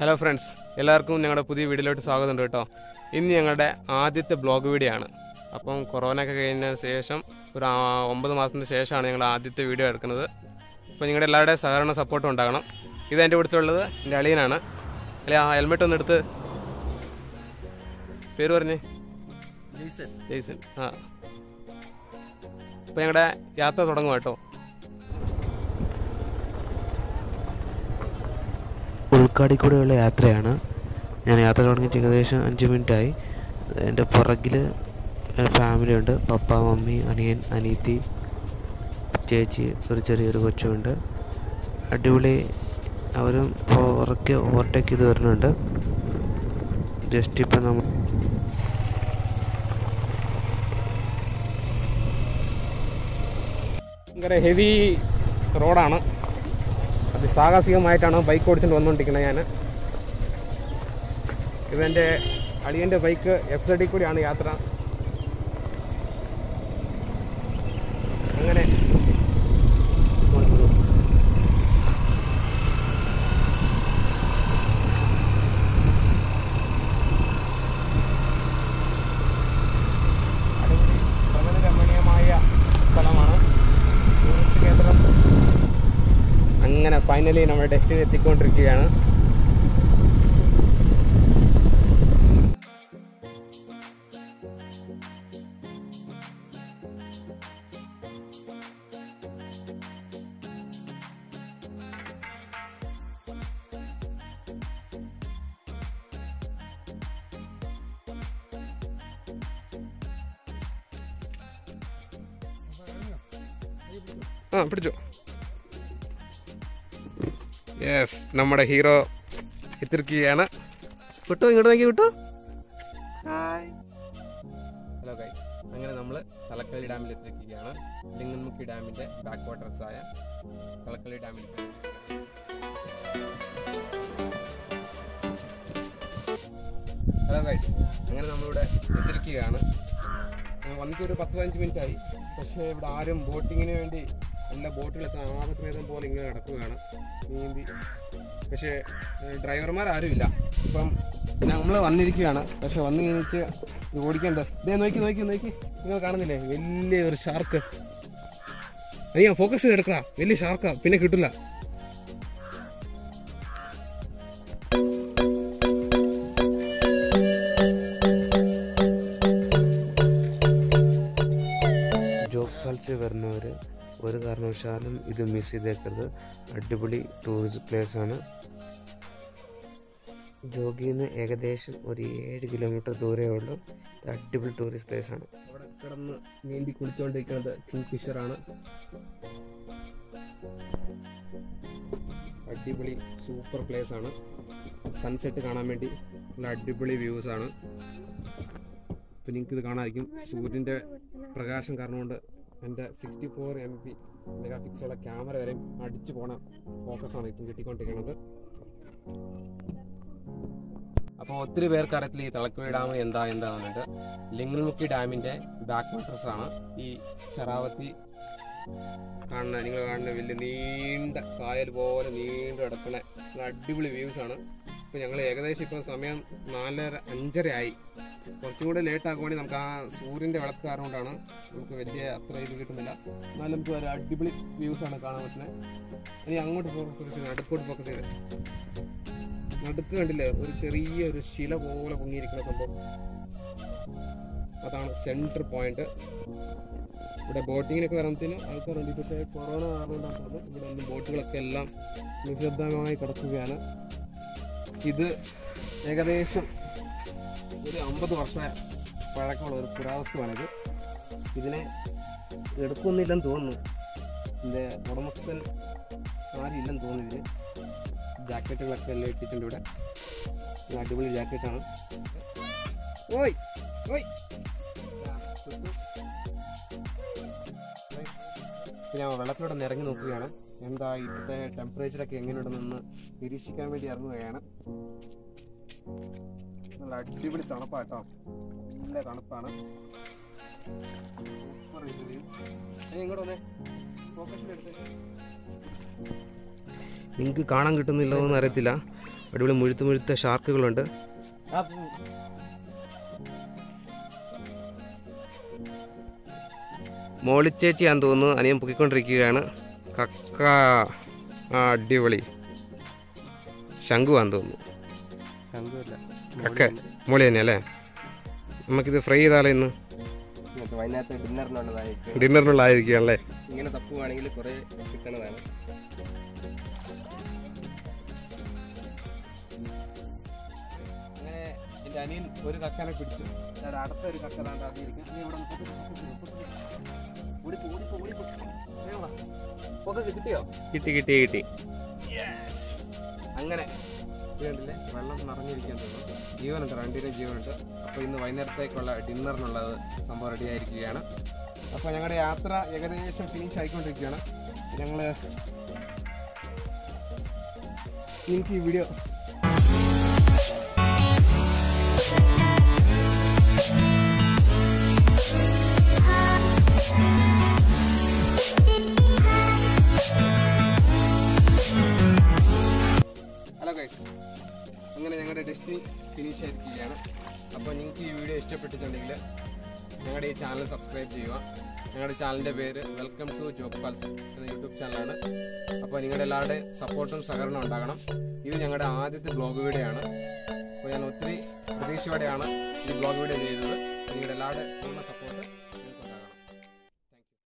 Hello friends എല്ലാവർക്കും ഞങ്ങളുടെ പുതിയ വീഡിയോയിലോട്ട് സ്വാഗതമുണ്ട് കേട്ടോ ഇന്ന് ഞങ്ങളുടെ ആദ്യത്തെ ബ്ലോഗ് വീഡിയോ ആണ് അപ്പം കൊറോണ ഒക്കെ കഴിഞ്ഞതിന് ശേഷം ഒരു ആ- ഒമ്പത് മാസത്തിന് ശേഷമാണ് ഞങ്ങൾ ആദ്യത്തെ വീഡിയോ എടുക്കുന്നത് അപ്പോൾ നിങ്ങളുടെ എല്ലാവരുടെയും സഹകരണ സപ്പോർട്ടും ഉണ്ടാകണം ഇത് എൻ്റെ അടുത്തുള്ളത് എൻ്റെ അളിയനാണ് അല്ലെ ആ ഹെൽമെറ്റ് ഒന്ന് എടുത്ത് പേര് പറഞ്ഞേ ജെയ്സൺ ആ അപ്പോൾ ഞങ്ങളുടെ യാത്ര തുടങ്ങും കേട്ടോ ഉൾക്കാടി കൂടെയുള്ള യാത്രയാണ് ഞാൻ യാത്ര തുടങ്ങിയിട്ട് ഏകദേശം അഞ്ച് മിനിറ്റായി എൻ്റെ പുറകിൽ ഫാമിലി ഉണ്ട് പപ്പ മമ്മി അനിയൻ അനീത്തി ചേച്ചി ഒരു ചെറിയൊരു കൊച്ചുമുണ്ട് അടിപൊളി അവരും പുറക്കെ ഓവർടേക്ക് ചെയ്ത് വരുന്നുണ്ട് ജസ്റ്റ് ഇപ്പം നമ്മൾ ഭയങ്കര ഹെവി റോഡാണ് അതിസാഹസികമായിട്ടാണ് ബൈക്ക് ഓടിച്ചുകൊണ്ട് വന്നുകൊണ്ടിരിക്കുന്നത് ഞാൻ ഇതെൻ്റെ അളിയൻ്റെ ബൈക്ക് എഫ് സൈഡിൽ കൂടിയാണ് യാത്ര അങ്ങനെ അടിപൊളി പ്രകൃതി രമണീയമായ സ്ഥലമാണ് ടൂറിസ്റ്റ് കേന്ദ്രം അങ്ങനെ ഫൈനലി നമ്മുടെ ഡെസ്റ്റിനി എത്തിക്കൊണ്ടിരിക്കുകയാണ് ആ പിടിച്ചോ യെസ് നമ്മുടെ ഹീറോ എത്തിരിക്കുകയാണ് വിട്ടോ ഇങ്ങോട്ട് നോക്കി വിട്ടോ ഹലോ ഗൈസ് അങ്ങനെ നമ്മൾ തലക്കള്ളി ഡാമിൽ എത്തിയിരിക്കുകയാണ് ലിംഗൻമുഖി ഡാമിന്റെ ബാക്ക് വാട്ടർസ് ആയ തലക്കള്ളി ഡാമിൽ ഹലോ ഗൈസ് അങ്ങനെ നമ്മളിവിടെ എത്തിയിരിക്കുകയാണ് ഞാൻ വന്നിട്ട് ഒരു പത്ത് പതിനഞ്ച് മിനിറ്റ് ആയി പക്ഷേ ഇവിടെ ആരും ബോട്ടിങ്ങിന് വേണ്ടി എല്ലാ ബോട്ടുകളൊക്കെ ആപത്പ്രേതം പോലെ ഇങ്ങനെ കിടക്കുകയാണ് നീന്തി പക്ഷേ ഡ്രൈവർമാർ ആരുമില്ല ഇപ്പം നമ്മൾ വന്നിരിക്കുകയാണ് പക്ഷെ വന്നു കഴിഞ്ഞിട്ട് ഇത് ഓടിക്കണ്ട ഇതേ നോക്കി നോക്കി നോക്കി നിങ്ങൾ കാണുന്നില്ലേ വലിയ ഒരു ഷാർക്ക് അയ്യോ ഫോക്കസ് ചെയ്ത് എടുക്കടാ വലിയ ഷാർക്കാ പിന്നെ കിട്ടില്ല ജോഗ് ഫാൾസിൽ വരുന്നവർ ഒരു കാരണവശാലും ഇത് മിസ് ചെയ്തേക്കരുത് അടിപൊളി ടൂറിസ്റ്റ് പ്ലേസ് ആണ് ജോഗിൽ നിന്ന് ഏകദേശം ഒരു ഏഴ് കിലോമീറ്റർ ദൂരമേ ഉള്ളൂ ഇത് അടിപൊളി ടൂറിസ്റ്റ് പ്ലേസ് ആണ് അവിടെ കിടന്ന് നീന്തി കുളിച്ചുകൊണ്ടിരിക്കുന്നത് കിങ് ഫിഷർ ആണ് അടിപൊളി സൂപ്പർ പ്ലേസ് ആണ് സൺസെറ്റ് കാണാൻ വേണ്ടി നല്ല അടിപൊളി വ്യൂസ് ആണ് ഇപ്പം നിങ്ങൾക്ക് ഇത് കാണാമായിരിക്കും സൂര്യൻ്റെ പ്രകാശം കാരണം കൊണ്ട് എൻ്റെ സിക്സ്റ്റി ഫോർ എം പി മെഗാ പിക്സലുള്ള ക്യാമറ വരെയും അടിച്ചു പോണ ഫോക്കസാണ് ഇപ്പം കിട്ടിക്കൊണ്ടിരിക്കുന്നത് അപ്പോൾ ഒത്തിരി പേർക്ക് അറിയത്തില്ല ഈ തളക്കുഴി ഡാം എന്താ എന്താണെന്നുണ്ട് ലിംഗൽമുക്കി ഡാമിന്റെ ബാക്ക് വാട്ടേഴ്സ് ആണ് ഈ ഷറാവത്തി കാണുന്ന നിങ്ങൾ കാണുന്ന വലിയ നീണ്ട കായൽ പോലെ നീണ്ടു കിടക്കുന്ന നല്ല അടിപൊളി വ്യൂസ് ആണ് ഇപ്പൊ ഞങ്ങൾ ഏകദേശം ഇപ്പൊ സമയം നാലര അഞ്ചര ആയി കുറച്ചും കൂടെ ലേറ്റ് ആക്കുവാണെങ്കിൽ നമുക്ക് ആ സൂര്യന്റെ വിളക്ക് കാരണം കൊണ്ടാണ് നമുക്ക് വലിയ അത്ര ഇത് കിട്ടുന്നില്ല എന്നാലും നമുക്ക് ഒരു അടിപൊളി വ്യൂസ് ആണ് കാണാൻ പറ്റുന്നത് ഇനി അങ്ങോട്ട് ഫോക്കസ് ചെയ്ത് അടുത്തോട്ട് ഫോക്കസ് ചെയ്ത് നടുക്ക് കണ്ടില്ലേ ഒരു ചെറിയ ഒരു ശില പോലെ പൊങ്ങിയിരിക്കുന്ന സംഭവം അതാണ് സെൻട്രൽ പോയിന്റ് ഇവിടെ ബോട്ടിങ്ങിനൊക്കെ വരണത്തിന് ആൾക്കാരുണ്ട് പക്ഷേ കൊറോണ കാരണമുണ്ടാകുന്നത് ഇവിടെ ഒന്നും ബോട്ടുകളൊക്കെ എല്ലാം നിശബ്ദമായി കിടക്കുകയാണ് ഇത് ഏകദേശം ഒരു അമ്പത് വർഷ പഴക്കമുള്ള ഒരു പുരാവസ്തുവാണിത് ഇതിനെ എടുക്കുന്നില്ലെന്ന് തോന്നുന്നു ഇതിൻ്റെ ഉടമസ്ഥൻ ആരും ഇല്ലെന്ന് തോന്നുന്നു ഇതിന് ജാക്കറ്റുകളൊക്കെ എല്ലാം ഇട്ടിട്ടുണ്ട് ഇവിടെ നല്ല അടിപൊളി ജാക്കറ്റാണ് ഓയ് ഓയ് ഞാൻ വെള്ളത്തിലൂടെ ഒന്ന് ഇറങ്ങി നോക്കുകയാണ് എന്താ ഇപ്പോഴത്തെ ടെമ്പറേച്ചറൊക്കെ എങ്ങനെയുണ്ടെന്ന് നിരീക്ഷിക്കാൻ വേണ്ടി ഇറങ്ങുകയാണ് നല്ല അടിപൊളി തണുപ്പാട്ടോ നല്ല തണുപ്പാണ് സൂപ്പർ ഇത്. ഏയ് ഇങ്ങോട്ട് വന്നേ ഫോക്കസിലെടുത്ത് നിങ്ങൾക്ക് കാണാൻ കിട്ടുന്നില്ലോ എന്ന് അറിയത്തില്ല അടിപൊളി മുഴുത്ത് മുഴുത്ത ഷാർക്കുകളുണ്ട് മോളിച്ചേച്ചിയാന്ന് തോന്നുന്നു അനിയൻ പൊക്കിക്കൊണ്ടിരിക്കുകയാണ് കക്ക ആ അടിപൊളി ശംഖുവാന്ന് തോന്നുന്നു കക്ക മോളി തന്നെ അല്ലേ നമുക്കിത് ഫ്രൈ ചെയ്താലോ ഇന്ന് വൈകുന്നേരത്തെ ഡിന്നറിനുള്ളതായിട്ട് ഡിന്നറിനുള്ളതായിരിക്കും അല്ലേ ഇങ്ങനെ തപ്പുവാണെങ്കിൽ കുറെ കിട്ടണതാണ് അങ്ങനെ എൻ്റെ അനിയൻ ഒരു കക്കനെ പിടിച്ചു അതായത് അടുത്ത ഒരു കക്ക ദാണ്ട് അത് ഇരിക്കും. നീ ഇവിടെ ഒന്ന് പൊക്ക് പൊക്ക് പൊക്ക് പൊക്ക്. ഓടിപ്പോ, ഓടിപ്പോ, ഓടിപ്പോ. വേഗം വാ. പൊക്കൊക്കെ കിട്ടിയോ കിട്ടി കിട്ടി കിട്ടി അങ്ങനെ ഇത് കണ്ടില്ലേ വെള്ളം നിറഞ്ഞിരിക്കാൻ തോന്നുന്നു ജീവനുണ്ട് രണ്ടിനും ജീവനുണ്ട് അപ്പോൾ ഇന്ന് വൈകുന്നേരത്തേക്കുള്ള ഡിന്നറിനുള്ളത് സംഭവം റെഡി ആയിരിക്കുകയാണ് അപ്പോൾ ഞങ്ങളുടെ യാത്ര ഏകദേശം ഫിനിഷ് ആയിക്കൊണ്ടിരിക്കുകയാണ് ഞങ്ങൾ എനിക്ക് ഈ വീഡിയോ ഹലോ ഗൈസ് അങ്ങനെ ഞങ്ങളുടെ ഡെസ്റ്റിനി ഫിനിഷ് ആയിരിക്കുകയാണ് അപ്പോൾ നിങ്ങൾക്ക് ഈ വീഡിയോ ഇഷ്ടപ്പെട്ടിട്ടുണ്ടെങ്കിൽ ഞങ്ങളുടെ ഈ ചാനൽ സബ്സ്ക്രൈബ് ചെയ്യുക ഞങ്ങളുടെ ചാനലിൻ്റെ പേര് വെൽക്കം ടു ജോബ് പൾസ് എന്ന യൂട്യൂബ് ചാനലാണ് അപ്പോൾ നിങ്ങളുടെ എല്ലാവരുടെയും സപ്പോർട്ടും സഹകരണവും ഉണ്ടാകണം ഇത് ഞങ്ങളുടെ ആദ്യത്തെ ബ്ലോഗ് വീഡിയോ ആണ് അപ്പോൾ ഞാൻ ഒത്തിരി പ്രതീക്ഷയോടെയാണ് ഈ ബ്ലോഗ് വീഡിയോ ചെയ്തത് നിങ്ങളുടെ എല്ലാവരുടെയും പൂർണ്ണ സപ്പോർട്ട്